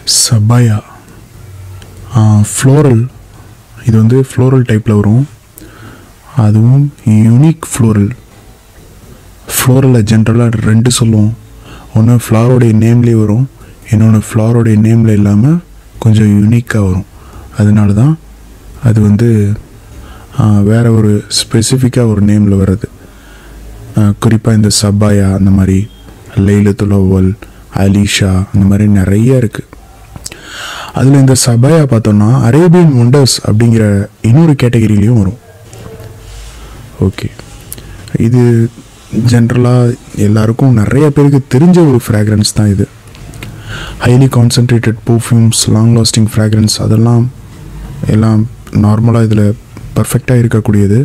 சபாயா floral இது வந்து floral டைப்பில் வரும் அதுவும் யூனிக் ஃப்ளோரல் ஃப்ளோரலில் ஜென்ரலாக ரெண்டு சொல்லுவோம் ஒன்று ஃப்ளாரோடைய நேம்லேயே வரும் இன்னொன்று ஃப்ளாரோடைய நேமில் இல்லாமல் கொஞ்சம் யூனிக்காக வரும் அதனால தான் அது வந்து ஆ, வேற ஒரு ஸ்பெசிஃபிக்காக ஒரு நேமில் வர்றது குறிப்பாக இந்த சபாயா அந்த மாதிரி லைலத்துல் அவ்வல் அலிஷா அந்த மாதிரி நிறைய இருக்குது அதில் இந்த சபாயா பார்த்தோம்னா அரேபியன் ஒண்டர்ஸ் அப்படிங்கிற இன்னொரு கேட்டகரியிலையும் வரும் ஓகே இது ஜென்ரலாக எல்லாருக்கும் நிறைய பேருக்கு தெரிஞ்ச ஒரு ஃப்ராக்ரன்ஸ் தான் இது highly concentrated perfumes long lasting fragrance அதெல்லாம் எல்லாம் நார்மலாக இதில் பர்ஃபெக்டாக இருக்கக்கூடியது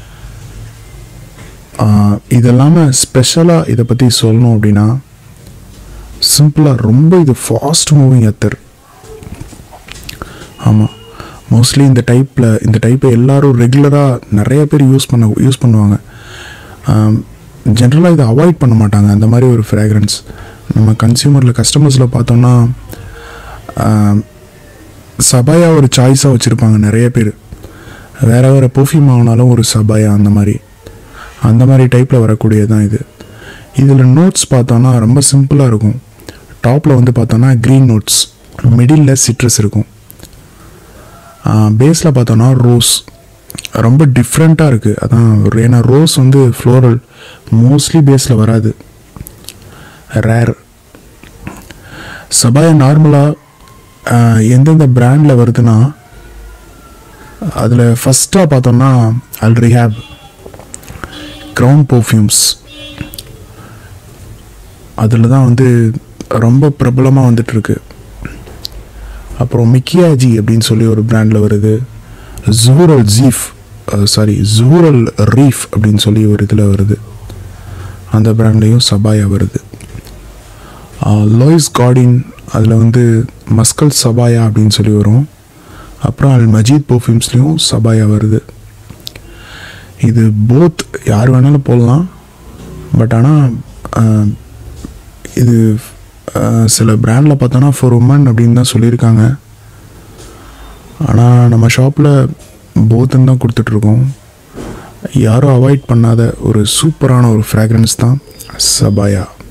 ஆஹ், இது இல்லாமல் ஸ்பெஷலாக இதை பற்றி சொல்லணும் அப்படின்னா சிம்பிளாக ரொம்ப இது ஃபாஸ்ட் மூவிங் அத்தர் ஆமாம் மோஸ்ட்லி இந்த டைப்பில் இந்த டைப்பை எல்லாரும் ரெகுலராக நிறைய பேர் யூஸ் பண்ண யூஸ் பண்ணுவாங்க ஜென்ரலாக இதை அவாய்ட் பண்ண மாட்டாங்க அந்த மாதிரி ஒரு ஃப்ராக்ரன்ஸ் நம்ம கன்சியூமரில் கஸ்டமர்ஸில் பார்த்தோம்னா ஆம், சபாயா ஒரு சாய்ஸாக வச்சுருப்பாங்க நிறைய பேர் வேறு வேறு பர்ஃப்யூம் ஆனாலும் ஒரு சபாயா அந்த மாதிரி அந்த மாதிரி டைப்பில் வரக்கூடியது தான் இது இதில் நோட்ஸ் பார்த்தோன்னா ரொம்ப சிம்பிளாக இருக்கும் டாப்பில் வந்து பார்த்தோன்னா க்ரீன் நோட்ஸ் மிடில் சிட்ரஸ் இருக்கும் பேஸில் பார்த்தோன்னா ரோஸ் ரொம்ப டிஃப்ரெண்ட்டாக இருக்குது அதான் ஒரு- ஏன்னா ரோஸ் வந்து ஃப்ளோரல் மோஸ்ட்லி பேஸில் வராது ரேர் சபாயா நார்மலாக எந்தெந்த பிராண்டில் வருதுன்னா அதில் ஃபஸ்ட்டாக பார்த்தோம்னா அல் ரிஹாப் க்ரௌன் பர்ஃப்யூம்ஸ் அதில் தான் வந்து ரொம்ப பிரபலமாக வந்துட்டுருக்கு அப்புறம் மிக்கியாஜி அப்படின்னு சொல்லி ஒரு பிராண்டில் வருது ஜூரல் ஜீஃப் சாரி ஜூரல் ரீஃப் அப்படின்னு சொல்லி ஒரு இதில் வருது அந்த பிராண்ட்லேயும் சபாயா வருது லோயிஸ் கார்டின் அதில் வந்து மஸ்கல் சபாயா அப்படின்னு சொல்லி வரும் அப்புறம் அல் மஜீத் பர்ஃப்யூம்ஸ்லேயும் சபாயா வருது இது போத் யார் வேணாலும் போடலாம் பட் ஆனால் இது அஹ், சில பிராண்டில் பார்த்தோன்னா ஃபார் உமன் அப்படின்னு தான் சொல்லியிருக்காங்க ஆனால் நம்ம ஷாப்பில் போத்துன்னு தான் கொடுத்துட்ருக்கோம் யாரும் அவாய்ட் பண்ணாத ஒரு சூப்பரான ஒரு ஃப்ராக்ரன்ஸ் தான் சபாயா